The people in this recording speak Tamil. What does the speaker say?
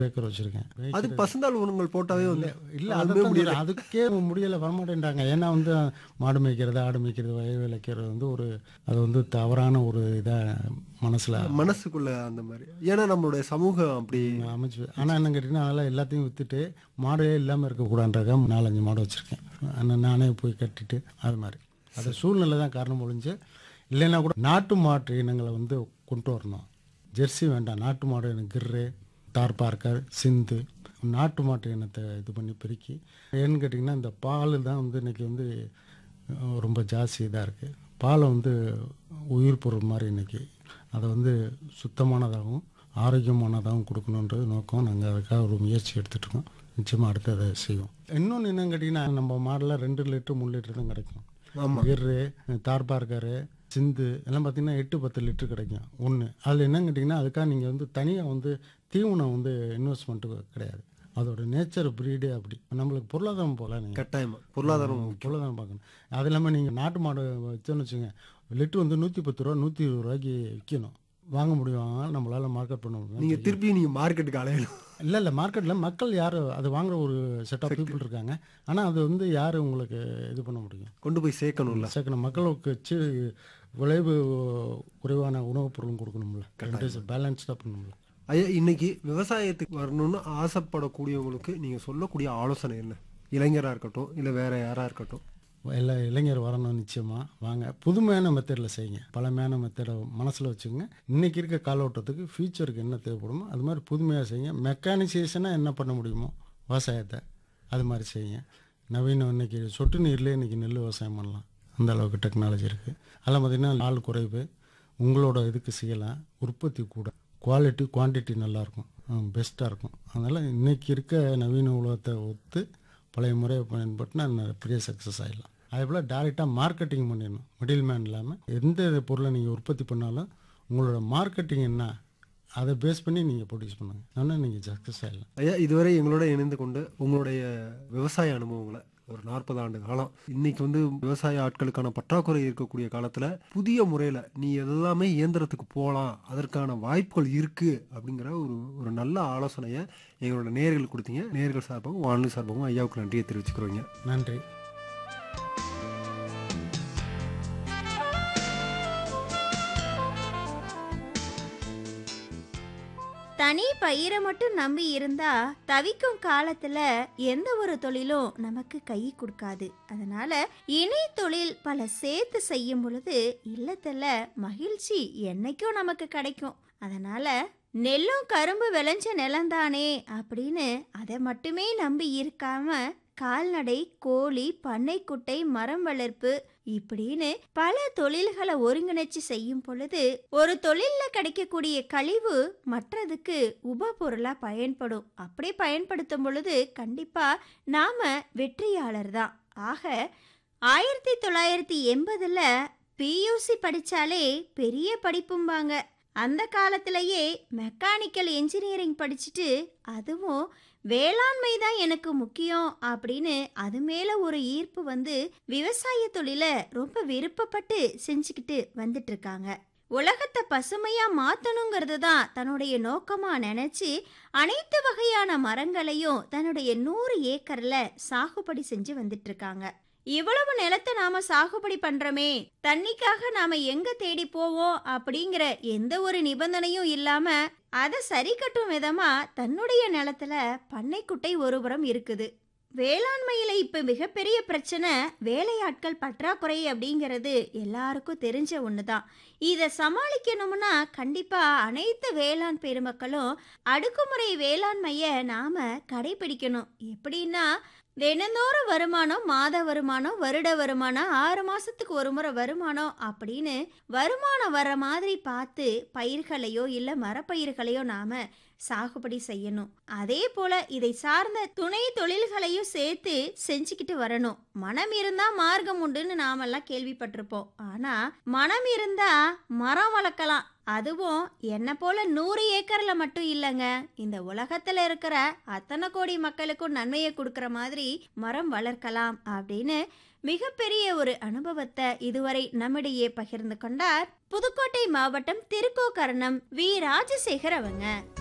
ஏக்கர் வச்சிருக்கேன் அது பசுந்தாள் உணவுகள் போட்டாவே வந்து இல்ல அதுவே அதான் முடியல. சொல்றேன். அதுக்கே முடியல வரமாட்டேன்றாங்க ஏன்னா வந்து மாடு மேய்க்கிறது ஆடு மேய்க்கிறது வயல் விளைக்கிறது வந்து ஒரு அது வந்து தவறான ஒரு இதா மனசுல மனசுக்குள்ள அந்த மாதிரி ஏன்னா நம்மளுடைய சமூகம் அப்படி அமைச்சு ஆனா என்ன கேட்டீங்கன்னா அதெல்லாம் எல்லாத்தையும் வித்துட்டு மாடே இல்லாம இருக்கக்கூடாதுன்றக்க நாலஞ்சு மாடு வச்சிருக்கேன் ஆனா நானே போய் கட்டிட்டு அது மாதிரி அது சூழ்நிலை தான் காரணம் ஒழிஞ்சு இல்லைன்னா கூட நாட்டு மாட்டு இனங்களை வந்து கொண்டு வரணும் ஜெர்சி வேண்டாம் நாட்டு மாடு எனக்கு கிர்ரு தார் பார்க்கர் சிந்து நாட்டு மாட்டு இனத்தை இது பண்ணி பெருக்கி ஏன்னு கேட்டிங்கன்னா இந்த பால் தான் வந்து இன்னைக்கு வந்து அஹ், ரொம்ப ஜாஸ்தி இதாக இருக்குது பாலை வந்து உயிர் பொருள் மாதிரி இன்னைக்கு அதை வந்து சுத்தமானதாகவும் ஆரோக்கியமானதாகவும் கொடுக்கணுன்றது நோக்கம் நாங்கள் அதுக்காக ஒரு முயற்சி எடுத்துட்டு இருக்கோம் நிச்சயமாக அடுத்து அதை செய்வோம் இன்னொன்று என்னன்னு கேட்டிங்கன்னா நம்ம மாடலில் ரெண்டு லிட்டர் மூணு லிட்டர் தான் கிடைக்கும் ஆமா கிர்ரு தார்பார்கரு சிந்து எல்லாம் பார்த்தீங்கன்னா எட்டு பத்து லிட்டர் கிடைக்கும் ஒன்று அதில் என்னன்னு கேட்டிங்கன்னா அதுக்காக நீங்கள் வந்து தனியாக வந்து தீவனம் வந்து இன்வெஸ்ட்மெண்ட்டு கிடையாது அதோட நேச்சர் ப்ரீடே அப்படி நம்மளுக்கு பொருளாதாரம் போல நீங்கள் கட்டாயமா பொருளாதாரம் பொருளாதாரம் பார்க்கணும் அது இல்லாமல் நீங்கள் நாட்டு மாடு வச்சோன்னு வச்சுங்க லிட்டர் வந்து நூற்றி பத்து ரூபா நூற்றி இருபது ரூபாய்க்கு விற்கணும் வாங்க முடியும் நம்மளால மார்க்கெட் பண்ண முடியும் நீங்க திருப்பி நீங்க மார்க்கெட்டுக்கு அலையணும் இல்லை இல்லை மார்க்கெட்டில் மக்கள் யார் அது வாங்குற ஒரு செட் ஆஃப் பீப்புள் இருக்காங்க ஆனால் அது வந்து யார் உங்களுக்கு இது பண்ண முடியும் கொண்டு போய் சேர்க்கணும்ல சேர்க்கணும் மக்களுக்கு சி விளைவு குறைவான உணவுப் பொருளும் கொடுக்கணும்ல ரெண்டு பேலன்ஸ்டாக பண்ணணும்ல ஐயா இன்னைக்கு விவசாயத்துக்கு வரணும்னு ஆசைப்படக்கூடியவங்களுக்கு நீங்க சொல்லக்கூடிய ஆலோசனை என்ன இளைஞரா இருக்கட்டும் இல்ல வேற யாரா இருக்கட்டும் எல்லா இளைஞர் வரணும் நிச்சயமாக வாங்க புதுமையான மெத்தடில் செய்யுங்க பழமையான மெத்தடை மனசில் வச்சுக்கோங்க இன்றைக்கி இருக்க காலகட்டத்துக்கு ஃப்யூச்சருக்கு என்ன தேவைப்படுமோ அது மாதிரி புதுமையாக செய்யுங்க மெக்கானிசேஷனாக என்ன பண்ண முடியுமோ விவசாயத்தை அது மாதிரி செய்யுங்க நவீன இன்னைக்கு சொட்டு நீர்லேயே இன்றைக்கி நெல் விவசாயம் பண்ணலாம் அந்த அளவுக்கு டெக்னாலஜி இருக்குது அதெல்லாம் பார்த்திங்கன்னா ஆள் குறைவு உங்களோட இதுக்கு செய்யலாம் உற்பத்தி கூட குவாலிட்டி குவான்டிட்டி நல்லாயிருக்கும் பெஸ்ட்டாக இருக்கும் அதனால் இன்றைக்கி இருக்க நவீன உலகத்தை ஒத்து பழைய முறையை பயன்படுத்தினா ந- பெரிய சக்ஸஸ் ஆகிடலாம் அதே போல் டேரெக்டாக மார்க்கெட்டிங் பண்ணிடணும் மிடில் மேன் இல்லாமல் எந்த பொருளை நீங்கள் உற்பத்தி பண்ணாலும் உங்களோட மார்க்கெட்டிங் என்ன அதை பேஸ் பண்ணி நீங்கள் ப்ரொடியூஸ் பண்ணுங்க ஆனால் நீங்கள் சக்ஸஸ் ஆகிடலாம் ஐயா இதுவரை எங்களோட இணைந்து கொண்டு உங்களுடைய விவசாய அனுபவங்களை ஒரு நாற்பது ஆண்டு காலம் இன்னைக்கு வந்து விவசாய ஆட்களுக்கான பற்றாக்குறை இருக்கக்கூடிய காலத்துல புதிய முறையில நீ எல்லாமே இயந்திரத்துக்கு போகலாம் அதற்கான வாய்ப்புகள் இருக்கு அப்படிங்கிற ஒரு ஒரு நல்ல ஆலோசனையை எங்களோட நேர்கள் கொடுத்தீங்க நேர்கள் சார்பாகவும் வானொலி சார்பாகவும் ஐயாவுக்கு நன்றியை தெரிவிச்சுக்கிறோங்க நன்றி தனி பயிரை மட்டும் நம்பி இருந்தா தவிக்கும் காலத்துல எந்த ஒரு தொழிலும் நமக்கு கை கொடுக்காது அதனால இணை தொழில் பல சேர்த்து செய்யும் பொழுது இல்லத்துல மகிழ்ச்சி என்னைக்கும் நமக்கு கிடைக்கும் அதனால நெல்லும் கரும்பு விளைஞ்ச நிலம்தானே அப்படின்னு அதை மட்டுமே நம்பி இருக்காம கால்நடை கோழி பண்ணைக்குட்டை மரம் வளர்ப்பு இப்படின்னு பல தொழில்களை ஒருங்கிணைச்சு செய்யும் பொழுது ஒரு தொழில்ல கிடைக்கக்கூடிய கழிவு மற்றதுக்கு உப பொருளா பயன்படும் அப்படி பயன்படுத்தும் பொழுது கண்டிப்பா நாம வெற்றியாளர் தான் ஆக ஆயிரத்தி தொள்ளாயிரத்தி எண்பதுல பியூசி படிச்சாலே பெரிய படிப்பும்பாங்க அந்த காலத்திலேயே மெக்கானிக்கல் இன்ஜினியரிங் படிச்சுட்டு அதுவும் வேளாண்மை தான் எனக்கு முக்கியம் அப்படின்னு அது மேல ஒரு ஈர்ப்பு வந்து விவசாய தொழில ரொம்ப விருப்பப்பட்டு செஞ்சுக்கிட்டு வந்துட்டு இருக்காங்க உலகத்தை பசுமையா மாத்தணுங்கிறது தான் தன்னுடைய நோக்கமா நினைச்சு அனைத்து வகையான மரங்களையும் தன்னுடைய நூறு ஏக்கர்ல சாகுபடி செஞ்சு வந்துட்டு இருக்காங்க இவ்வளவு நிலத்தை நாம சாகுபடி பண்றோமே தண்ணிக்காக நாம எங்க தேடி போவோம் அப்படிங்கிற எந்த ஒரு நிபந்தனையும் இல்லாம அதை சரி கட்டும் விதமா தன்னுடைய நிலத்துல பண்ணைக்குட்டை ஒருபுறம் இருக்குது வேளாண்மையில இப்ப மிகப்பெரிய பிரச்சனை வேலையாட்கள் பற்றாக்குறை அப்படிங்கிறது எல்லாருக்கும் தெரிஞ்ச ஒண்ணுதான் இதை சமாளிக்கணும்னா கண்டிப்பா அனைத்து வேளாண் பெருமக்களும் அடுக்குமுறை வேளாண்மைய நாம கடைபிடிக்கணும் எப்படின்னா தினந்தோறும் வருமானம் மாத வருமானம் வருட வருமானம் ஆறு மாசத்துக்கு ஒரு முறை வருமானம் அப்படின்னு வருமானம் வர மாதிரி பார்த்து பயிர்களையோ இல்ல மரப்பயிர்களையோ நாம சாகுபடி செய்யணும் அதே போல இதை சார்ந்த துணை தொழில்களையும் சேர்த்து செஞ்சுக்கிட்டு வரணும் மனம் இருந்தா மார்க்கம் உண்டுன்னு நாமெல்லாம் கேள்விப்பட்டிருப்போம் ஆனா மனம் இருந்தா மரம் வளர்க்கலாம் அதுவும் என்ன போல நூறு ஏக்கர்ல மட்டும் இல்லைங்க இந்த உலகத்துல இருக்கிற அத்தனை கோடி மக்களுக்கும் நன்மையை கொடுக்கிற மாதிரி மரம் வளர்க்கலாம் அப்படின்னு மிகப்பெரிய ஒரு அனுபவத்தை இதுவரை நம்மிடையே பகிர்ந்து கொண்டார் புதுக்கோட்டை மாவட்டம் திருக்கோக்கரணம் வி ராஜசேகர் அவங்க